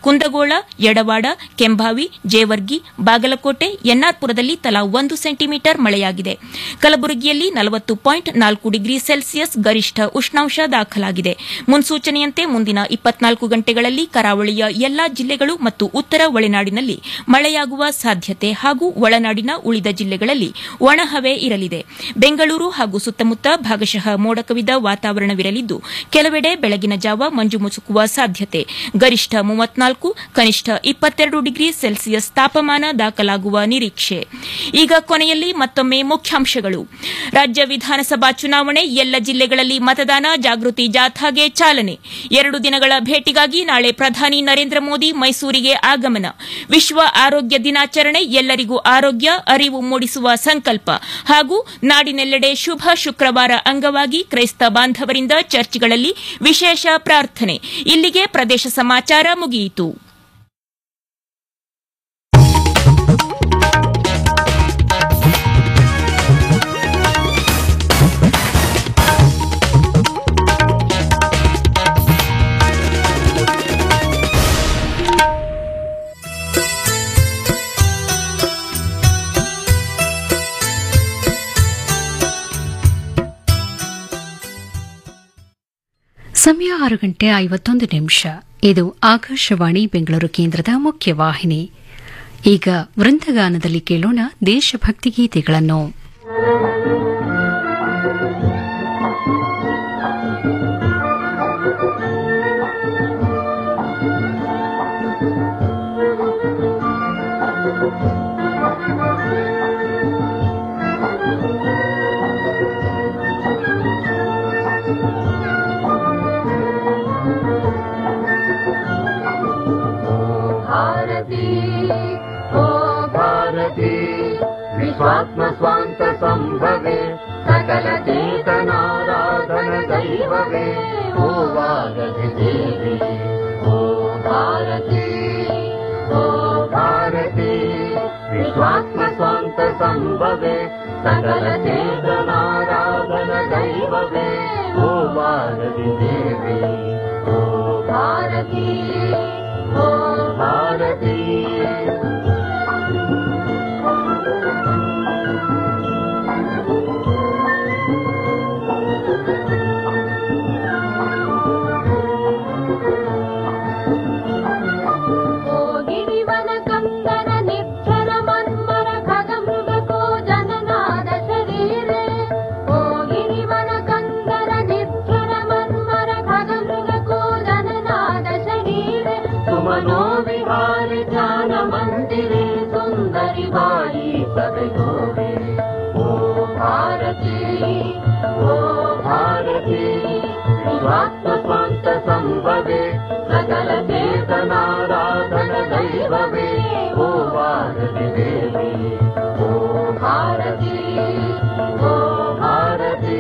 ಕುಂದಗೋಳ ಯಡವಾಡ ಕೆಂಭಾವಿ ಜೇವರ್ಗಿ ಬಾಗಲಕೋಟೆ ಎನ್ಆರ್ಪುರದಲ್ಲಿ ತಲಾ ಒಂದು ಸೆಂಟಿಮೀಟರ್ ಮಳೆಯಾಗಿದೆ ಕಲಬುರಗಿಯಲ್ಲಿ ನಲವತ್ತು ಪಾಯಿಂಟ್ ನಾಲ್ಕು ಡಿಗ್ರಿ ಸೆಲ್ಸಿಯಸ್ ಗರಿಷ್ಠ ಉಷ್ಣಾಂಶ ದಾಖಲಾಗಿದೆ ಮುನ್ಸೂಚನೆಯಂತೆ ಮುಂದಿನ ಇಪ್ಪತ್ನಾಲ್ಕು ಗಂಟೆಗಳಲ್ಲಿ ಕರಾವಳಿಯ ಎಲ್ಲಾ ಜಿಲ್ಲೆಗಳು ಮತ್ತು ಉತ್ತರ ಒಳನಾಡಿನಲ್ಲಿ ಮಳೆಯಾಗುವ ಸಾಧ್ಯತೆ ಹಾಗೂ ಒಳನಾಡಿನ ಉಳಿದ ಜಿಲ್ಲೆಗಳಲ್ಲಿ ಒಣಹವೆ ಇರಲಿದೆ ಬೆಂಗಳೂರು ಹಾಗೂ ಸುತ್ತಮುತ್ತ ಭಾಗಶಃ ಮೋಡ ಕವಿದ ವಾತಾವರಣವಿರಲಿದ್ದು ಕೆಲವೆಡೆ ಬೆಳಗಿನ ಜಾವ ಮಂಜು ಮುಸುಕುವ ಸಾಧ್ಯತೆ ಗರಿಷ್ಠ ಮೂವತ್ನಾಲ್ಕು ಕನಿಷ್ಠ ಇಪ್ಪತ್ತೆರಡು ಡಿಗ್ರಿ ಸೆಲ್ಸಿಯಸ್ ತಾಪಮಾನ ದಾಖಲಾಗುವ ನಿರೀಕ್ಷೆ ಈಗ ಕೊನೆಯಲ್ಲಿ ಮತ್ತೊಮ್ಮೆ ಮುಖ್ಯಾಂಶಗಳು ರಾಜ್ಯ ವಿಧಾನಸಭಾ ಚುನಾವಣೆ ಎಲ್ಲ ಜಿಲ್ಲೆಗಳಲ್ಲಿ ಮತದಾನ ಜಾಗೃತಿ ಜಾಥಾಗೆ ಚಾಲನೆ ಎರಡು ದಿನಗಳ ಭೇಟಿಗಾಗಿ ನಾಳೆ ಪ್ರಧಾನಿ ನರೇಂದ್ರ ಮೋದಿ ಮೈಸೂರಿಗೆ ಆಗಮನ ವಿಶ್ವ ಆರೋಗ್ಯ ದಿನಾಚರಣೆ ಎಲ್ಲರಿಗೂ ಆರೋಗ್ಯ ಅರಿವು ಮೂಡಿಸುವ ಸಂಕಲ್ಪ ಹಾಗೂ ನಾಡಿನೆಲ್ಲೆಡೆ ಶುಭ ಶುಕ್ರವಾರ ಅಂಗವಾಗಿ ಕ್ರೈಸ್ತ ಬಾಂಧವರಿಂದ ಚರ್ಚ್ಗಳಲ್ಲಿ ವಿಶೇಷ ಪ್ರಾರ್ಥನೆ ಇಲ್ಲಿಗೆ ಪ್ರದೇಶ ಸಮಾಚಾರ ಮುಗಿಯಿತು ಸಮಯ ಆರು ಗಂಟೆ ಐವತ್ತೊಂದು ನಿಮಿಷ ಇದು ಆಕಾಶವಾಣಿ ಬೆಂಗಳೂರು ಕೇಂದ್ರದ ಮುಖ್ಯ ವಾಹಿನಿ ಈಗ ವೃಂದಗಾನದಲ್ಲಿ ಕೇಳೋಣ ದೇಶಭಕ್ತಿ ಗೀತೆಗಳನ್ನು भारती ओ भारती विश्वात्म स्वान्त सम्भवे सकल चेतनाराधन दैववे ओ वागधि देवी ओ भारती ओ भारती विश्वात्म स्वान्त सम्भवे सकल चेतनाराधन दैववे ओ वागधि देवी ओ भारती ओ भारती ओ गिरिवन कन्दर निक्षर मन्मर खगमृग को जननाद शरीरे ओ गिरिवन कन्दर निक्षर मन्मर खगमृग को जननाद शरीरे सुमनो विहार ज्ञान मन्दिरे सुन्दरि बाई सब गोवे ओ भारती ओ भारती विश्वात्म स्वान्त सम्भवे सकल चेतनाराधन दैववे ओ भारती देवी ओ भारती ओ भारती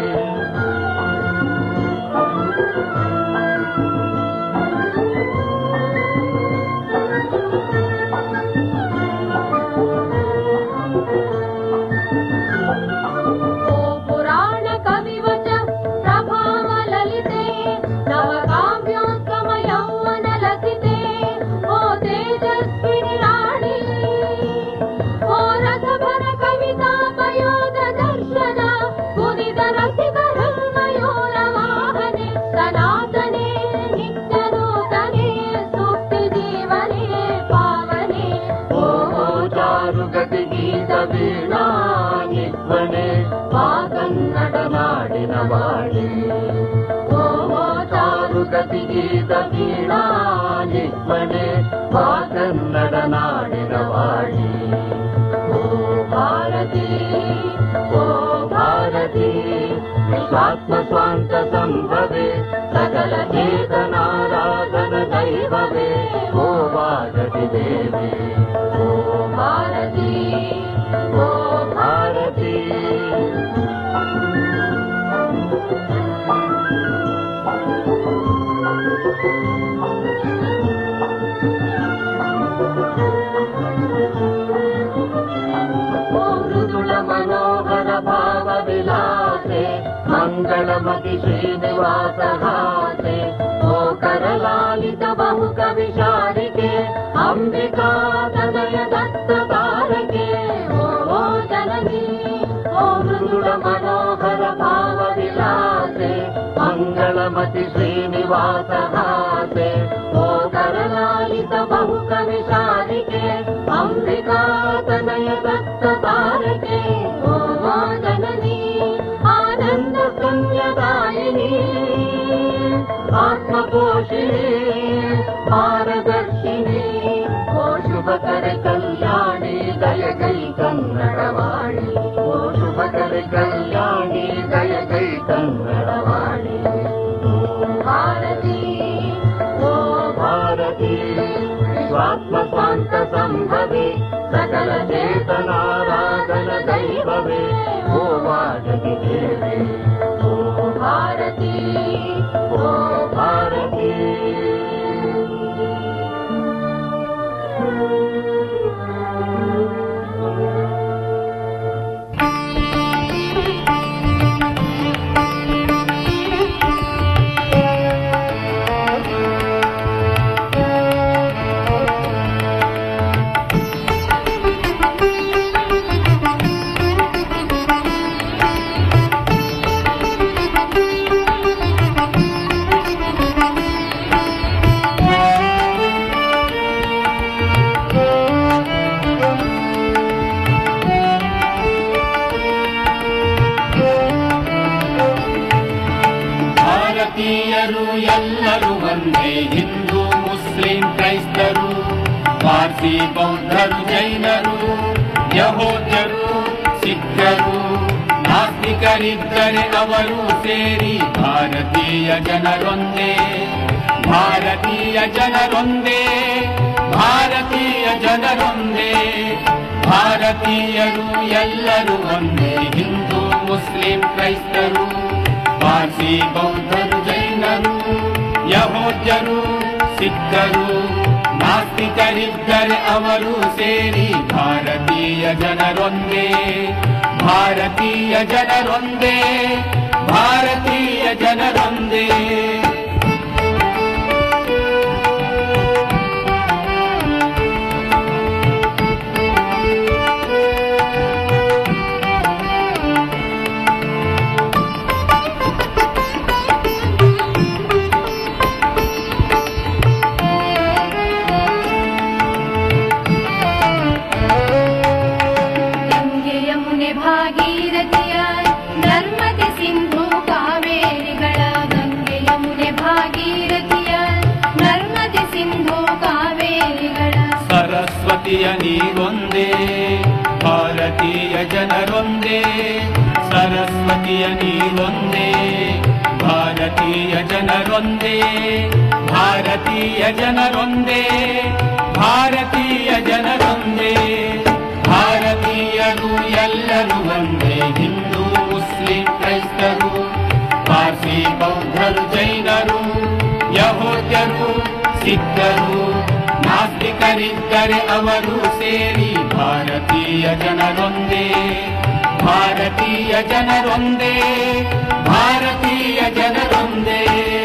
ओ पुराण कविवच प्रभाव ललिते नवकाव्योत्तम यौवन लसिते ओ तेजस्विनि राणि ओ रसभर कविता पयोद दर्शन पुनित रसिक हृन्मयोर वाहने सनातने नित्यनूतने सुप्ति जीवने पावने ओ चारुगति गीत वीणा ನಿತ್ವನೆ ಆ ಕನ್ನಡ ನಾಡಿನ ವಾಣಿ ಓ ಚಾರುಗತಿ ಗೀತ ವೀಣಾ ನಿತ್ವನೆ ಆ ಕನ್ನಡ ನಾಡಿನ ವಾಣಿ ಓ ಭಾರತಿ ಓ ಭಾರತಿ ವಿಶ್ವಾತ್ಮ ಸ್ವಾಂತ ಸಂಭವೆ ಸಕಲ ಚೇತನಾರಾಧನ ದೈವವೇ ಓ ಭಾರತಿ ದೇವಿ ಓ ಭಾರತಿ ಓ ಭಾರತಿ ಓ ಮೃದುಳ ಮನೋಹರ ಭಾವ ವಿಲಾಸೆ ಮಂಗಳಮತಿ ಶ್ರೀನಿವಾಸ ಹಾಸೆ ಓ ಕರಲಾಲಿತ ಬಹು ಕವಿ ಶಾಲೆ ಅಂಬಿಕಾ ತನಯ ದತ್ತ ತಾರಕೆ ಓ ಓ ಜನನಿ ಓ ಮೃದುಳ ಮನೋಹರ ಭಾವ ವಿಲಾಸೆ ಮಂಗಳಮತಿ ಶ್ರೀನಿವಾಸ ಹಾಸೆ ಓ ಕರಲಾಲಿತ ಬಹು ಕವಿ ಶಾಲಿಕೆ ಅಂಬಿಕಾ ತನಯ ದತ್ತ ತಾರಕೆ ಓ ಓ ಜನನಿ ಆನಂದ ಸಂಯದಾಯಿನಿ ಆತ್ಮಪೋಷಿಣಿ ಪಾರದರ್ಶಿನಿ ಓ ಶುಭಕರ ಕಲ್ಯಾಣಿ ದಯಗೈ ಕನ್ನಡವಾಣಿ ಓ ಶುಭಕರ ಕಲ್ಯಾಣಿ ದಯಗೈ ಕನ್ನಡವಾಣಿ ಓ ಭಾರತಿ ಓ ಭಾರತಿ ವಿಶ್ವಾತ್ಮ ಸ್ವಾಂತ ಸಂಭವಿ ಸಕಲ ಚೇತನಾರಾಧನ ದೈವವೇ ಓ ವಾಜಗಿ ದೇವಿ ಓ ಭಾರತಿ ಓ ಭಾರತಿ ಭಾರತೀಯರು ಎಲ್ಲರೂ ಒಂದೇ ಹಿಂದೂ ಮುಸ್ಲಿಂ ಕ್ರೈಸ್ತರು ಪಾರ್ಸಿ ಬೌದ್ಧರು ಜೈನರು ಯಹೋದ್ಯರು ಸಿಖ್ಖರು ನಾಸ್ತಿಕರಿದ್ದರೆ ಅವರು ಸೇರಿ ಭಾರತೀಯ ಜನರೊಂದೇ ಭಾರತೀಯ ಜನರೊಂದೇ ಭಾರತೀಯ ಜನರೊಂದೇ ಭಾರತೀಯರು ಎಲ್ಲರೂ ಒಂದೇ ಹಿಂದೂ ಮುಸ್ಲಿಂ ಕ್ರೈಸ್ತರು ಪಾರ್ಸಿ ಬೌದ್ಧರು ಜೈನರು ಯಹೋದ್ಯರು ಸಿಖ್ಖರು ನಾಸ್ತಿಕರಿದ್ದರೆ ಅವರು ಸೇರಿ ಭಾರತೀಯ ಜನರೊಂದೇ ಭಾರತೀಯ ಜನರೊಂದೇ ಭಾರತೀಯ ಜನರೊಂದೇ ಗಂಗೆ ಯಮುನೆ ಭಾಗೀರಥಿಯ ನರ್ಮದೆ ಸಿಂಧು ಕಾವೇರಿಗಳ ಗಂಗೆ ಯಮುನೆ ಭಾಗೀರಥಿಯ ನರ್ಮದೆ ಸಿಂಧು ಕಾವೇರಿಗಳ ಸರಸ್ವತಿಯ ನೀರೊಂದೇ ಭಾರತೀಯ ಜನರೊಂದೇ ಸರಸ್ವತಿಯ ನೀರೊಂದೇ ಭಾರತೀಯ ಜನರೊಂದೇ ಭಾರತೀಯ ಜನರೊಂದೇ ಭಾರತೀಯ ಜನರೊಂದೇ ಭಾರತೀಯರು ಎಲ್ಲರೂ ಒಂದೇ ಹಿಂದೂ ಮುಸ್ಲಿಂ ಕ್ರೈಸ್ತರು ಪಾರ್ಸಿ ಬೌದ್ಧರು ಜೈನರು ಯಹೋದ್ಯರು ಸಿಖ್ಖರು ನಾಸ್ತಿಕರಿದ್ದರೆ ಅವರು ಸೇರಿ ಭಾರತೀಯ ಜನರೊಂದೇ ಭಾರತೀಯ ಜನರೊಂದೇ ಭಾರತೀಯ ಜನರೊಂದೇ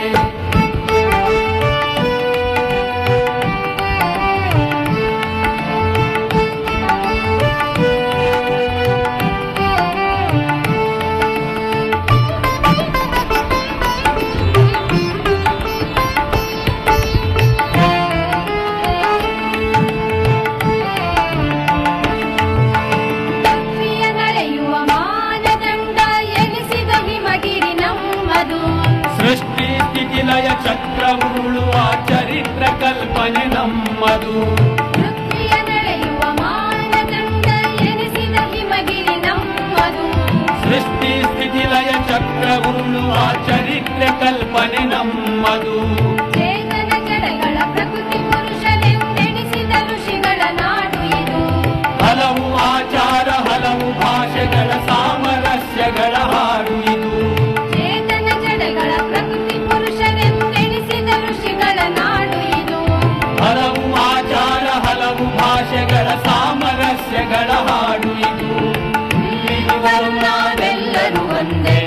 ಪೃಥ್ವಿಯ ನಡೆಯುವ ಮಾನದಂಡ ಎನಿಸಿದ ಹಿಮಗಿರಿ ನಮ್ಮದು ಸೃಷ್ಟಿ ಸ್ಥಿತಿ ಲಯ ಚಕ್ರ ಉರುಳುವ ಚರಿತ್ರ ಕಲ್ಪನೆ ನಮ್ಮದು ಪೃಥ್ವಿಯ ನಡೆಯುವ ಮಾನದಂಡ ಎನಿಸಿದ ಹಿಮಗಿರಿ ನಮ್ಮದು ಸೃಷ್ಟಿ ಸ್ಥಿತಿ ಲಯ ಚಕ್ರ ಉರುಳುವ ಚರಿತ್ರ ಕಲ್ಪನೆ ನಮ್ಮದು ಚೇತನ ಜಡಗಳ ಪ್ರಕೃತಿ ಪುರುಷನೆಂದೆಣಿಸಿದ ಋಷಿಗಳ ನಾಡು ಇದು ಹಲವು ಆಚಾರ ಹಲವು ಭಾಷೆಗಳ ಸಾಮರಸ್ಯಗಳ ಹಾಡು ಇದು ಚೇತನ ಜಡಗಳ ಪ್ರಕೃತಿ ಪುರುಷನೆಂದೆಣಿಸಿದ ಋಷಿಗಳ ನಾಡು ಇದು ಹಲವು ಆಚಾರ ಹಲವು ಭಾಷೆಗಳ ಸಾಮರಸ್ಯಗಳ ಹಾಡು ಇದು ಇಲ್ಲಿರುವರು ನಾವೆಲ್ಲರೂ ಒಂದೇ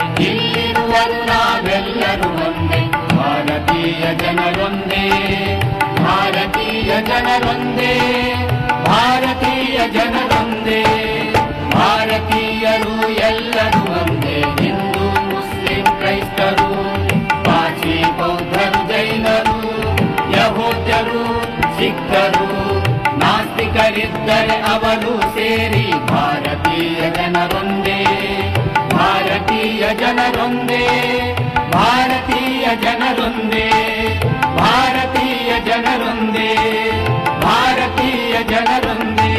ಇಲ್ಲಿರುವರು ನಾವೆಲ್ಲರೂ ಒಂದೇ ಭಾರತೀಯ ಜನರೊಂದೇ ಭಾರತೀಯ ಭಾರತೀಯ ಜನರೊಂದೇ ಭಾರತೀಯ ಜನರೊಂದೇ ಭಾರತೀಯರು ಎಲ್ಲರೂ ಒಂದೇ ಹಿಂದೂ ಮುಸ್ಲಿಂ ಕ್ರೈಸ್ತರು ಪಾಚಿ ಬೌದ್ಧರು ಜೈನರು ಯಹೋದ್ಯರು ಸಿಖ್ಖರು ನಾಸ್ತಿಕರಿದ್ದರೆ ಅವರು ಸೇರಿ ಭಾರತೀಯ ಜನರೊಂದೇ ಭಾರತೀಯ ಜನರೊಂದೇ ಭಾರತೀಯ ಜನರೊಂದೇ ಭಾರತೀಯ ಜನರೊಂದೇ ಭಾರತೀಯ ಜನರೊಂದೇ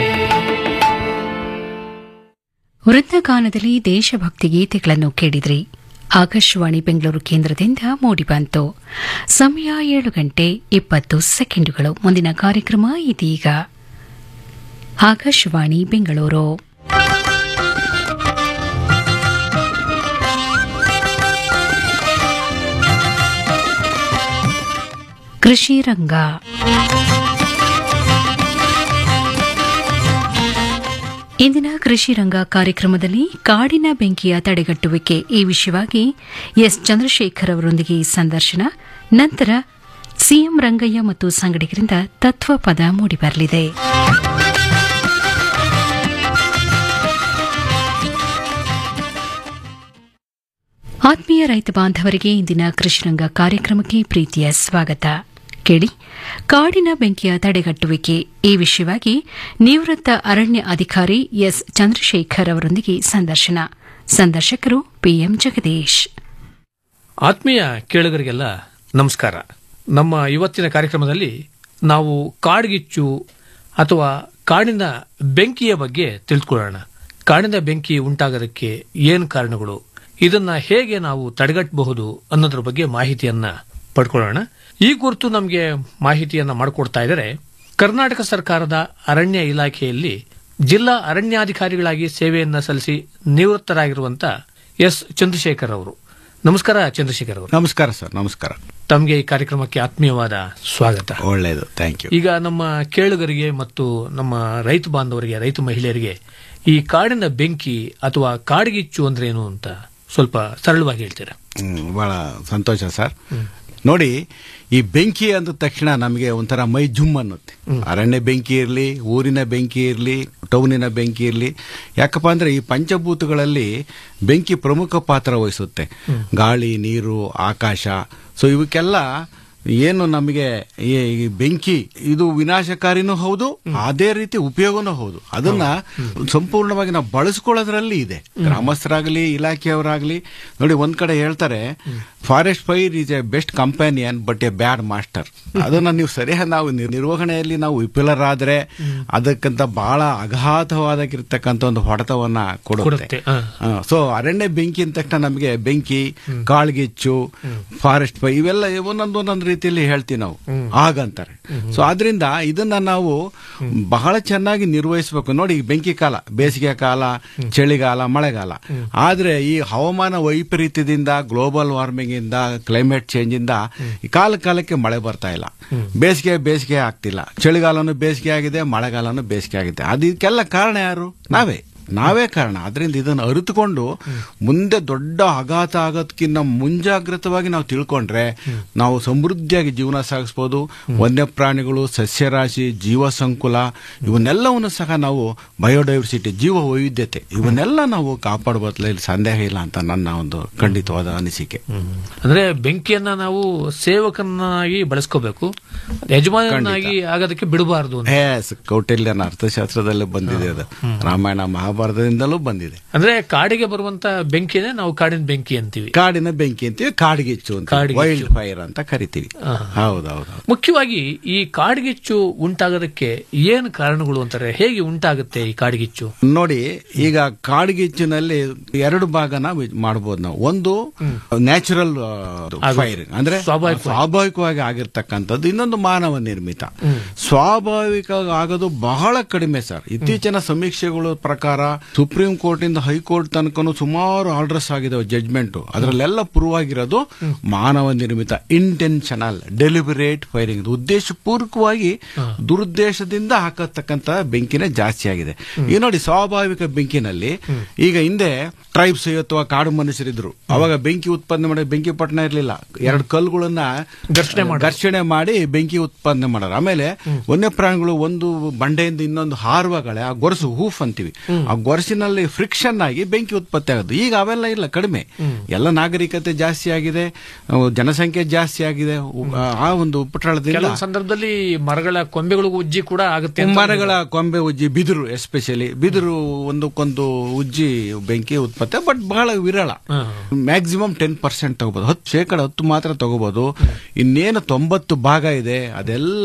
ವೃಂದಗಾನದಲ್ಲಿ ದೇಶಭಕ್ತಿ ಗೀತೆಗಳನ್ನು ಕೇಳಿದ್ರಿ ಆಕಾಶವಾಣಿ ಬೆಂಗಳೂರು ಕೇಂದ್ರದಿಂದ ಮೂಡಿಬಂತು ಸಮಯ ಏಳು ಗಂಟೆ ಇಪ್ಪತ್ತು ಸೆಕೆಂಡುಗಳು ಮುಂದಿನ ಕಾರ್ಯಕ್ರಮ ಇದೀಗ ಆಕಾಶವಾಣಿ ಬೆಂಗಳೂರು ಕೃಷಿ ರಂಗ ಇಂದಿನ ಕೃಷಿ ರಂಗ ಕಾರ್ಯಕ್ರಮದಲ್ಲಿ ಕಾಡಿನ ಬೆಂಕಿಯ ತಡೆಗಟ್ಟುವಿಕೆ ಈ ವಿಷಯವಾಗಿ ಎಸ್ ಚಂದ್ರಶೇಖರ್ ಅವರೊಂದಿಗೆ ಸಂದರ್ಶನ ನಂತರ ಸಿಎಂ ರಂಗಯ್ಯ ಮತ್ತು ಸಂಗಡಿಗರಿಂದ ತತ್ವಪದ ಮೂಡಿಬರಲಿದೆ ಆತ್ಮೀಯ ರೈತ ಬಾಂಧವರಿಗೆ ಇಂದಿನ ಕೃಷಿರಂಗ ಕಾರ್ಯಕ್ರಮಕ್ಕೆ ಪ್ರೀತಿಯ ಸ್ವಾಗತ ಕೇಳಿ ಕಾಡಿನ ಬೆಂಕಿಯ ತಡೆಗಟ್ಟುವಿಕೆ ಈ ವಿಷಯವಾಗಿ ನಿವೃತ್ತ ಅರಣ್ಯ ಅಧಿಕಾರಿ ಎಸ್ ಚಂದ್ರಶೇಖರ್ ಅವರೊಂದಿಗೆ ಸಂದರ್ಶನ ಸಂದರ್ಶಕರು ಪಿಎಂ ಜಗದೀಶ್ ಆತ್ಮೀಯ ಕೇಳುಗರಿಗೆಲ್ಲ ನಮಸ್ಕಾರ ನಮ್ಮ ಇವತ್ತಿನ ಕಾರ್ಯಕ್ರಮದಲ್ಲಿ ನಾವು ಕಾಡ್ಗಿಚ್ಚು ಅಥವಾ ಕಾಡಿನ ಬೆಂಕಿಯ ಬಗ್ಗೆ ತಿಳ್ಕೊಳ್ಳೋಣ ಕಾಡಿನ ಬೆಂಕಿ ಉಂಟಾಗೋದಕ್ಕೆ ಏನು ಕಾರಣಗಳು ಇದನ್ನ ಹೇಗೆ ನಾವು ತಡೆಗಟ್ಟಬಹುದು ಅನ್ನೋದ್ರ ಬಗ್ಗೆ ಮಾಹಿತಿಯನ್ನ ಪಡ್ಕೊಳ್ಳೋಣ ಈ ಕುರಿತು ನಮಗೆ ಮಾಹಿತಿಯನ್ನ ಮಾಡಿಕೊಡ್ತಾ ಇದ್ದಾರೆ ಕರ್ನಾಟಕ ಸರ್ಕಾರದ ಅರಣ್ಯ ಇಲಾಖೆಯಲ್ಲಿ ಜಿಲ್ಲಾ ಅರಣ್ಯಾಧಿಕಾರಿಗಳಾಗಿ ಸೇವೆಯನ್ನ ಸಲ್ಲಿಸಿ ನಿವೃತ್ತರಾಗಿರುವಂತ ಎಸ್ ಚಂದ್ರಶೇಖರ್ ಅವರು ನಮಸ್ಕಾರ ಚಂದ್ರಶೇಖರ್ ಅವರು ನಮಸ್ಕಾರ ಸರ್ ನಮಸ್ಕಾರ ತಮಗೆ ಈ ಕಾರ್ಯಕ್ರಮಕ್ಕೆ ಆತ್ಮೀಯವಾದ ಸ್ವಾಗತ ಒಳ್ಳೆಯದು ಥ್ಯಾಂಕ್ ಯು ಈಗ ನಮ್ಮ ಕೇಳುಗರಿಗೆ ಮತ್ತು ನಮ್ಮ ರೈತ ಬಾಂಧವರಿಗೆ ರೈತ ಮಹಿಳೆಯರಿಗೆ ಈ ಕಾಡಿನ ಬೆಂಕಿ ಅಥವಾ ಕಾಡ್ಗಿಚ್ಚು ಅಂದ್ರೆ ಏನು ಅಂತ ಸ್ವಲ್ಪ ಸರಳವಾಗಿ ಹೇಳ್ತೀರಾ ಹ್ಮ್, ಬಹಳ ಸಂತೋಷ ಸರ್ ನೋಡಿ ಈ ಬೆಂಕಿ ಅಂದ ತಕ್ಷಣ ನಮಗೆ ಒಂಥರ ಮೈ ಜುಮ್ ಅನ್ನುತ್ತೆ ಅರಣ್ಯ ಬೆಂಕಿ ಇರಲಿ ಊರಿನ ಬೆಂಕಿ ಇರಲಿ ಟೌನಿನ ಬೆಂಕಿ ಇರಲಿ ಯಾಕಪ್ಪ ಅಂದ್ರೆ ಈ ಪಂಚಭೂತಗಳಲ್ಲಿ ಬೆಂಕಿ ಪ್ರಮುಖ ಪಾತ್ರ ವಹಿಸುತ್ತೆ ಗಾಳಿ ನೀರು ಆಕಾಶ ಸೊ ಇವಕ್ಕೆಲ್ಲ ಏನು ನಮಗೆ ಈ ಈ ಬೆಂಕಿ ಇದು ವಿನಾಶಕಾರಿನೂ ಹೌದು ಅದೇ ರೀತಿ ಉಪಯೋಗನೂ ಹೌದು ಅದನ್ನ ಸಂಪೂರ್ಣವಾಗಿ ನಾವು ಬಳಸ್ಕೊಳ್ಳೋದ್ರಲ್ಲಿ ಇದೆ ಗ್ರಾಮಸ್ಥರಾಗಲಿ ಇಲಾಖೆಯವರಾಗಲಿ ನೋಡಿ ಒಂದ್ ಕಡೆ ಹೇಳ್ತಾರೆ forest fire is a best companion but a bad master ಅದನ್ನ ನೀವು ಸರಿಯಾಗಿ ನಾವು ನಿರ್- ನಿರ್ವಹಣೆಯಲ್ಲಿ ನಾವು ವಿಫಲರಾದ್ರೆ ಅದಕ್ಕಂತ ಬಹಳ ಅಗಾಧವಾದಾಗಿರ್ತಕ್ಕಂಥ ಒಂದು ಹೊಡೆತವನ್ನ ಕೊಡುತ್ತೆ ಕೊಡುತ್ತೆ, ಹ. ಸೊ ಅರಣ್ಯ ಬೆಂಕಿ ಅಂದ ತಕ್ಷಣ ನಮಗೆ ಬೆಂಕಿ ಕಾಳ್ಗಿಚ್ಚು ಫಾರೆಸ್ಟ್ ಫೈ ಇವೆಲ್ಲ ಒಂದೊಂದು ಒಂದೊಂದು ರೀತಿಯಲ್ಲಿ ಹೇಳ್ತೀವಿ ನಾವು ಹಾಗಂತಾರೆ ಸೊ ಆದ್ರಿಂದ ಇದನ್ನ ನಾವು ಬಹಳ ಚೆನ್ನಾಗಿ ನಿರ್ವಹಿಸಬೇಕು ನೋಡಿ ಈ ಬೆಂಕಿ ಕಾಲ ಬೇಸಿಗೆ ಕಾಲ ಚಳಿಗಾಲ ಮಳೆಗಾಲ ಆದ್ರೆ ಈ ಹವಾಮಾನ ವೈಪರೀತ್ಯದಿಂದ ಗ್ಲೋಬಲ್ ವಾರ್ಮಿಂಗ್ ಇಂದ ಕ್ಲೈಮೇಟ್ ಚೇಂಜ್ ಇಂದ ಈ ಕಾಲ ಕಾಲಕ್ಕೆ ಮಳೆ ಬರ್ತಾ ಇಲ್ಲ ಬೇಸಿಗೆ ಬೇಸಿಗೆ ಆಗ್ತಿಲ್ಲ ಚಳಿಗಾಲನು ಬೇಸಿಗೆ ಆಗಿದೆ ಮಳೆಗಾಲನು ಬೇಸಿಗೆ ಆಗಿದೆ ಅದಕ್ಕೆಲ್ಲ ಕಾರಣ ಯಾರು ನಾವೇ ನಾವೇ ಕಾರಣ ಅದರಿಂದ ಇದನ್ನು ಅರಿತುಕೊಂಡು ಮುಂದೆ ದೊಡ್ಡ ಆಘಾತ ಆಗೋದಕ್ಕಿಂತ ಮುಂಜಾಗ್ರತವಾಗಿ ನಾವು ತಿಳ್ಕೊಂಡ್ರೆ ನಾವು ಸಮೃದ್ಧಿಯಾಗಿ ಜೀವನ ಸಾಗಿಸ್ಬೋದು ವನ್ಯಪ್ರಾಣಿಗಳು ಸಸ್ಯರಾಶಿ ಜೀವ ಸಂಕುಲ ಇವನ್ನೆಲ್ಲವನ್ನು ಸಹ ನಾವು ಬಯೋಡೈವರ್ಸಿಟಿ ಜೀವ ವೈವಿಧ್ಯತೆ ಇವನ್ನೆಲ್ಲ ನಾವು ಕಾಪಾಡಬಹುದು ಇಲ್ಲಿ ಸಂದೇಹ ಇಲ್ಲ ಅಂತ ನನ್ನ ಒಂದು ಖಂಡಿತವಾದ ಅನಿಸಿಕೆ ಅಂದ್ರೆ ಬೆಂಕಿಯನ್ನ ನಾವು ಸೇವಕನಾಗಿ ಬಳಸ್ಕೋಬೇಕು ಯಜಮಾನನಾಗಿ ಆಗೋದಕ್ಕೆ ಬಿಡಬಾರದು ಅಂತ. ಎಸ್ ಕೌಟಿಲ್ಯನ ಅರ್ಥಶಾಸ್ತ್ರದಲ್ಲೇ ಬಂದಿದೆ ಅದು ರಾಮಾಯಣ ಮಹಾಭಾರತದಿಂದಲೂ ಬಂದಿದೆ ಅಂದ್ರೆ ಕಾಡಿಗೆ ಬರುವಂತ ಬೆಂಕಿನೇ ನಾವು ಕಾಡಿನ ಬೆಂಕಿ ಅಂತೀವಿ ಕಾಡಿನ ಬೆಂಕಿ ಅಂತೀವಿ ಕಾಡ್ಗಿಚ್ಚು ಅಂತ ಕಾಡ್ಗಿಚ್ಚು. ವೈಲ್ಡ್ ಫೈರ್ ಅಂತ ಕರಿತೀವಿ ಹೌದೌದು ಮುಖ್ಯವಾಗಿ ಈ ಕಾಡ್ಗಿಚ್ಚು ಉಂಟಾಗೋದಕ್ಕೆ ಏನು ಕಾರಣಗಳು ಅಂತಾರೆ ಹೇಗೆ ಉಂಟಾಗುತ್ತೆ ಈ ಕಾಡ್ಗಿಚ್ಚು ನೋಡಿ ಈಗ ಕಾಡ್ಗಿಚ್ಚಿನಲ್ಲಿ ಎರಡು ಭಾಗನ ವಿ- ಮಾಡ್ಬೋದು ನಾವು ಒಂದು ನ್ಯಾಚುರಲ್ ಫೈರ್ ಅಂದ್ರೆ ಸ್ವಾಭಾವಿಕ. ಸ್ವಾಭಾವಿಕವಾಗಿ ಆಗಿರ್ತಕ್ಕಂಥದ್ದು ಇನ್ನೊಂದು ಮಾನವ ನಿರ್ಮಿತ ಸ್ವಾಭಾವಿಕ ಆಗೋದು ಬಹಳ ಕಡಿಮೆ ಸರ್ ಇತ್ತೀಚಿನ ಸಮೀಕ್ಷೆಗಳ ಪ್ರಕಾರ ಸುಪ್ರೀಂ ಕೋರ್ಟ್ ಇಂದ ಹೈಕೋರ್ಟ್ ತನಕನು ಸುಮಾರು ಆರ್ಡರ್ಸ್ ಆಗಿದಾವೆ ಜಡ್ಜ್ಮೆಂಟ್ ಅದರಲ್ಲೆಲ್ಲ ಪ್ರೂವ್ ಆಗಿರೋದು ಮಾನವ ನಿರ್ಮಿತ ಇಂಟೆನ್ಷನಲ್ ಡೆಲಿಬರೇಟ್ ಫೈರಿಂಗ್ ಉದ್ದೇಶಪೂರ್ವಕವಾಗಿ ದುರುದ್ದೇಶದಿಂದ ಹಾಕತಕ್ಕಂತ ಬೆಂಕಿನೇ ಜಾಸ್ತಿ ಆಗಿದೆ ಈಗ ನೋಡಿ ಸ್ವಾಭಾವಿಕ ಬೆಂಕಿನಲ್ಲಿ ಈಗ ಹಿಂದೆ ಟ್ರೈಬ್ಸ್ ಅಥವಾ ಕಾಡು ಮನುಷ್ಯರಿದ್ರು ಅವಾಗ ಬೆಂಕಿ ಉತ್ಪಾದನೆ ಮಾಡಿ ಬೆಂಕಿ ಪಟ್ಟಣ ಇರಲಿಲ್ಲ ಎರಡು ಕಲ್ಲುಗಳನ್ನ ಘರ್ಷಣೆ ಮಾಡೋದು. ಘರ್ಷಣೆ ಮಾಡಿ ಬೆಂಕಿ ಉತ್ಪಾದನೆ ಮಾಡೋರು ಆಮೇಲೆ ವನ್ಯಪ್ರಾಣಿಗಳು ಒಂದು ಬಂಡೆಯಿಂದ ಇನ್ನೊಂದು ಹಾರುವಾಗಲೇ ಆ ಗೊರಸು ಹೂಫ್ ಅಂತೀವಿ ಆ ಗೊರಸಿನಲ್ಲಿ ಫ್ರಿಕ್ಷನ್ ಆಗಿ ಬೆಂಕಿ ಉತ್ಪತ್ತಿ ಆಗೋದು ಈಗ ಅವೆಲ್ಲ ಇಲ್ಲ ಕಡಿಮೆ ಎಲ್ಲ ನಾಗರಿಕತೆ ಜಾಸ್ತಿ ಆಗಿದೆ ಅಹ್, ಜನಸಂಖ್ಯೆ ಜಾಸ್ತಿ ಆಗಿದೆ ಉ- ಆ ಒಂದು ಉಪಟಳದಿಂದ ಕೆಲವು ಸಂದರ್ಭದಲ್ಲಿ ಮರಗಳ ಕೊಂಬೆಗಳು ಉಜ್ಜಿ ಕೂಡ ಆಗುತ್ತೆ ಅಂತ ಮರಗಳ ಕೊಂಬೆ ಉಜ್ಜಿ ಬಿದಿರು ಎಸ್ಪೆಷಲಿ ಬಿದಿರು ಒಂದಕ್ಕೊಂದು ಉಜ್ಜಿ ಬೆಂಕಿ ಉತ್ಪತ್ತಿ ಬಟ್ ಬಹಳ ವಿರಳ ಹಾ. ಮ್ಯಾಕ್ಸಿಮಮ್ ಟೆನ್ ಪರ್ಸೆಂಟ್ ತಗೋಬಹುದು ಹತ್ತು ಶೇಕಡ ಹತ್ತು ಮಾತ್ರ ತಗೋಬಹುದು ಇನ್ನೇನು ತೊಂಬತ್ತು ಭಾಗ ಇದೆ ಅದೆಲ್ಲ